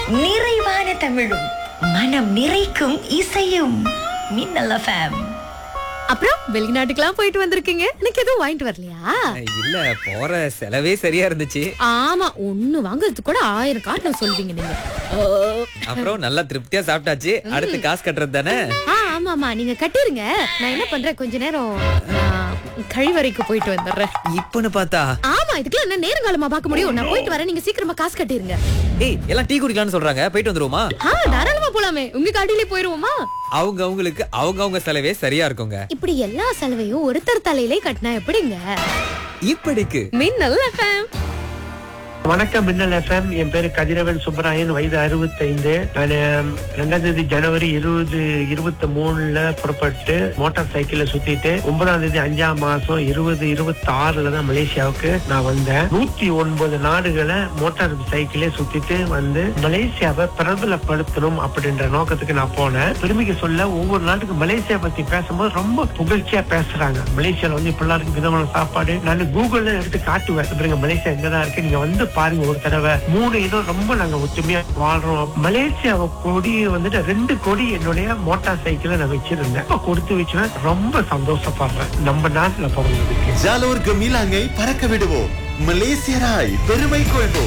நிறைவான தமிழும் மனம் நிறைக்கும் இசையும் மின்னல் எஃப்எம் அப்புறம் வெளிநாட்டுக்கெல்லாம் போயிட்டு வந்திருக்கீங்க எனக்கு எதுவும் வாங்கிட்டு வரலையா இல்ல போற செலவே சரியா இருந்துச்சு ஆமா ஒண்ணு வாங்குறதுக்கு கூட ஆயிரம் காரணம் சொல்வீங்க நீங்க ஓ. அப்புறம் நல்லா திருப்தியா சாப்பிட்டாச்சு அடுத்து காசு கட்டுறது தானே ஆ ஆமாமா நீங்க கட்டிருங்க நான் என்ன பண்றேன் கொஞ்ச நேரம் ஆ, கழிவறைக்கு போயிட்டு வந்துடுறேன் இப்பன்னு பார்த்தா ஆமா இதுக்கெல்லாம் என்ன நேரங்காலமா பார்க்க முடியும் நான் போயிட்டு வரேன் நீங்க சீக்கிரமா காசு கட்டிருங்க ஏய் எல்லாம் டீ குடிக்கலாம்னு சொல்றாங்க போயிட்டு வந்துருவோமா ஆ தாராளமா போலாமே உங்க காட்டிலே போயிருவோமா அவங்க அவங்களுக்கு அவங்க அவங்க செலவே சரியா இருக்குங்க இப்படி எல்லா செலவையும் ஒருத்தர் தலையிலே கட்டினா எப்படிங்க இப்படிக்கு மின்னல் எஃப்எம் வணக்கம் மின்னல் எஃப்எம் என் பேரு கதிரவன் சுப்பராயன் வயது 65 நான் ரெண்டாம் தேதி ஜனவரி இருபது இருபத்தி மூணுல புறப்பட்டு மோட்டார் சைக்கிள்ல சுத்திட்டு ஒன்பதாம் தேதி அஞ்சாம் மாசம் இருபது இருபத்தி ஆறுல தான் மலேசியாவுக்கு நான் வந்தேன் நூத்தி ஒன்பது நாடுகளை மோட்டார் சைக்கிளே சுத்திட்டு வந்து மலேசியாவை பிரபலப்படுத்தணும் அப்படின்ற நோக்கத்துக்கு நான் போனேன் பெருமைக்கு சொல்ல ஒவ்வொரு நாட்டுக்கு மலேசியா பத்தி பேசும்போது ரொம்ப புகழ்ச்சியா பேசுறாங்க மலேசியால வந்து இப்படிலாம் இருக்கு விதமான சாப்பாடு நான் கூகுள்ல எடுத்து காட்டுவேன் பாருங்க மலேசியா எங்கதான் இருக்கு நீங்க வந்து பாருங்க ஒரு தடவை மூணு இடம் ரொம்ப நாங்க ஒற்றுமையா வாழ்றோம் மலேசியா கொடி வந்துட்டு ரெண்டு கொடி என்னுடைய மோட்டார் சைக்கிளை நான் வச்சிருந்தேன் இப்ப கொடுத்து வச்சுவேன் ரொம்ப சந்தோஷப்படுறேன் நம்ம நாட்டுல பிறந்ததுக்கு ஜாலோர் கமிலாங்கை பறக்க விடுவோம் மலேசியராய் பெருமை கொள்வோம்